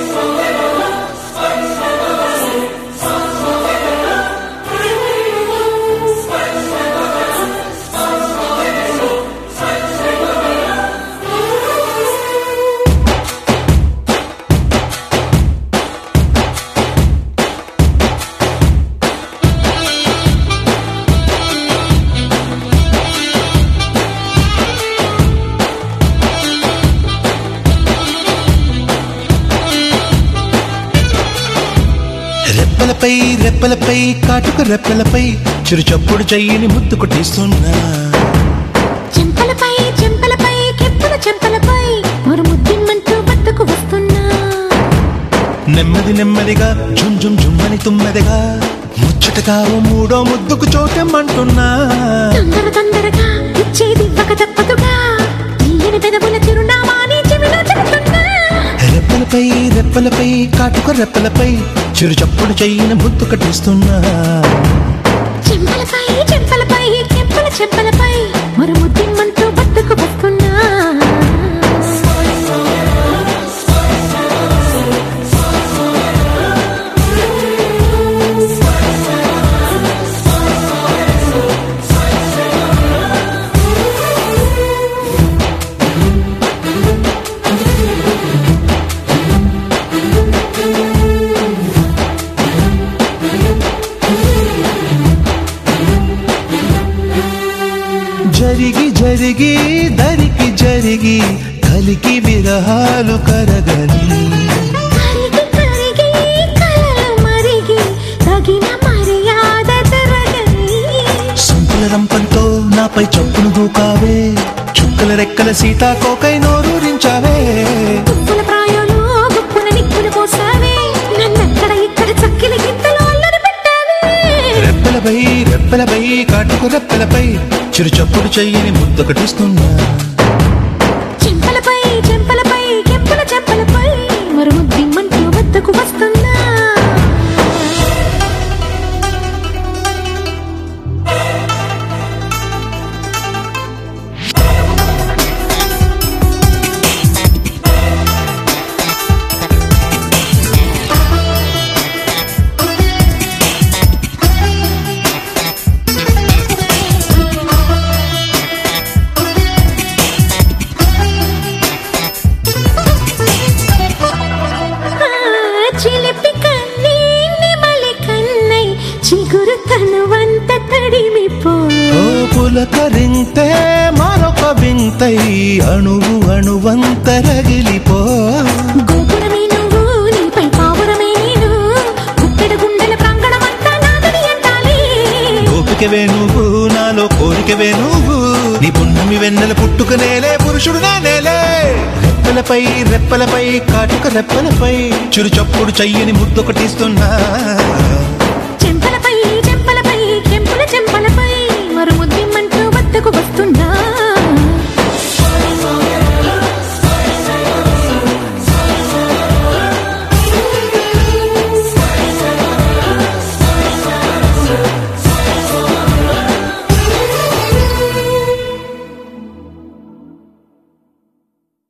రెప్పలపై రెప్పలపై కాటుక రెప్పలపై చిరు చప్పుడు చెయ్యిని ముద్దు కొట్టిస్తున్నా చెంపలపై చెంపలపై కెప్పుల చెంపలపై మరు ముద్దిమ్మంటూ బద్దకు వస్తున్నా నెమ్మది నెమ్మదిగా జుమ్ జుమ్ జుమ్మని తుమ్మెదగా ముచ్చటగా ఓ మూడో ముద్దుకు చోటెమ్మంటున్నా తొందర తొందరగా ఇచ్చేది ఇవ్వక తప్పదుగా తీయని పెదవుల చిరునామా నీ చెవిలో చెబుతున్నా రెప్పలపై రెప్పలపై కాటుక రెప్పలపై చిరు చప్పుడు చెయ్యిని ముద్దు కట్టిస్తున్నా చెంపలపై చెంపలపై కెప్పుల చెంపలపై మరు ముద్దిమ్మంటూ బద్దకు వస్తున్నా జరిగి జరిగి దరికి జరిగి కలికి విరహాలు కరగని కరిగి కరిగి కలలు మరిగి తగిన మర్యాద జరగని సంపుల రంపంతో నాపై చప్పును దూకావే చుక్కల రెక్కల సీతాకోకై నోరూరించావే తుప్పుల ప్రాయంలో గుప్పున నిప్పులు పోసావే నన్నక్కడ ఇక్కడ చక్కిలి గింతలు అల్లరి పెట్టావే రెప్పలపై రెప్పలపై కాటుకు రెప్పలపై చిరు చప్పుడు చెయ్యని ముద్దు కట్టిస్తున్నా చెంపలపై చెంపలపై కెంపుల చెంపలపై మరు ముద్దిమ్మంటూ వద్దకు వస్తున్నా ఆ, చిలిపి కన్నీ నిమలి కన్నై చిగురు తనువంత తడిమిపో ఓ పులకరింతే మరొక వింతై అణువు అణువంత రగిలిపో గోపురమే నువ్వు నీపై పావురమే నేను గుప్పెడు గుండెల ప్రాంగణమంతా నాదని ఎంటాలి గోపికవే నువ్వు నాలో కోరికవే నువ్వు నీ పున్నమి వెన్నెల పుట్టుక నేలే పురుషుడు నేలే రెప్పలపై రెప్పలపై కాటుక రెప్పలపై చిరు చప్పుడు చెయ్యని ముద్దొకటిస్తున్నా